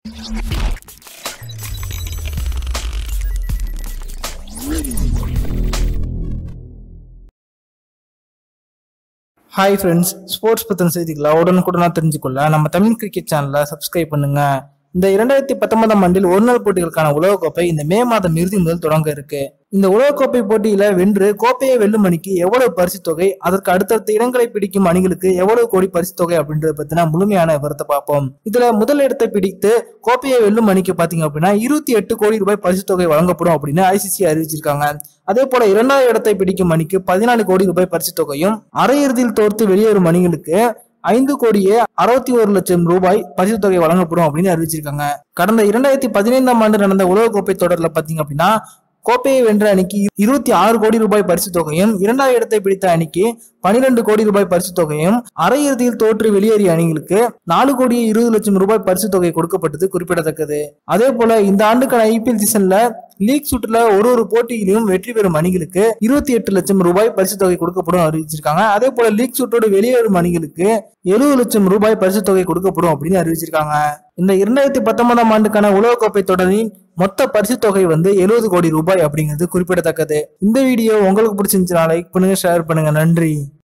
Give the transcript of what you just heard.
hi friends sports பற்றின செய்திகளை உடனுக்குடனாக தெரிஞ்சுக்கொள்ள நம்ம தமிழ் கிரிக்கெட் சேனலை சப்ஸ்கிரைப் பண்ணுங்க இந்த இரண்டாயிரத்தி பத்தொன்பதாம் ஆண்டில் ஒருநாள் போட்டிகளுக்கான உலகக்கோப்பை இந்த மே மாதம் இறுதி முதல் தொடங்க இருக்கு இந்த உலகக்கோப்பை போட்டியில வென்று கோப்பையை வெல்லும் அணிக்கு எவ்வளவு பரிசு தொகை அதற்கு அடுத்தடுத்த இடங்களை பிடிக்கும் அணிகளுக்கு எவ்வளவு கோடி பரிசு தொகை அப்படின்றத பத்தின முழுமையான விவரத்தை பார்ப்போம் இதுல முதல் இடத்தை பிடித்து கோப்பையை வெல்லும் அணிக்கு பாத்தீங்க அப்படின்னா இருபத்தி எட்டு கோடி ரூபாய் பரிசு தொகை வழங்கப்படும் அப்படின்னு ஐசிசி அறிவிச்சிருக்காங்க அதே போல இரண்டாவது இடத்தை பிடிக்கும் அணிக்கு பதினாலு கோடி ரூபாய் பரிசு தொகையும் அரையிறுதியில் தோற்று வெளியேறும் அணிகளுக்கு ஐந்து கோடியே அறுபத்தி ஒரு லட்சம் ரூபாய் பரிசு தொகை வழங்கப்படும் அப்படின்னு அறிவிச்சிருக்காங்க கடந்த இரண்டாயிரத்தி பதினைந்தாம் ஆண்டு நடந்த உலகக்கோப்பை தொடர்ல பாத்தீங்க அப்படின்னா கோப்பையை வென்ற அணிக்கு இருபத்தி ஆறு கோடி ரூபாய் பரிசு தொகையும் இரண்டாவது இடத்தை பிடித்த அணிக்கு பனிரெண்டு கோடி ரூபாய் பரிசு தொகையும் அரையிறுதியில் தோற்று வெளியேறிய அணிகளுக்கு நாலு கோடியே இருபது லட்சம் ரூபாய் பரிசு தொகை கொடுக்கப்பட்டது குறிப்பிடத்தக்கது அதே போல இந்த ஆண்டுக்கான ஐபிஎல் சீசன்ல லீக் சுற்றுல ஒரு ஒரு போட்டியிலும் வெற்றி பெறும் அணிகளுக்கு இருபத்தி எட்டு லட்சம் ரூபாய் பரிசு தொகை கொடுக்கப்படும் அறிவிச்சிருக்காங்க அதே போல லீக் சுற்றோடு வெளியேறும் அணிகளுக்கு எழுபது லட்சம் ரூபாய் பரிசு தொகை கொடுக்கப்படும் அப்படின்னு அறிவிச்சிருக்காங்க இந்த இரண்டாயிரத்தி பத்தொன்பதாம் ஆண்டுக்கான உலகக்கோப்பை தொடரின் மொத்த பரிசு தொகை வந்து எழுபது கோடி ரூபாய் அப்படிங்கிறது குறிப்பிடத்தக்கது இந்த வீடியோ உங்களுக்கு பிடிச்சிருந்துச்சுன்னா லைக் பண்ணுங்க ஷேர் பண்ணுங்க நன்றி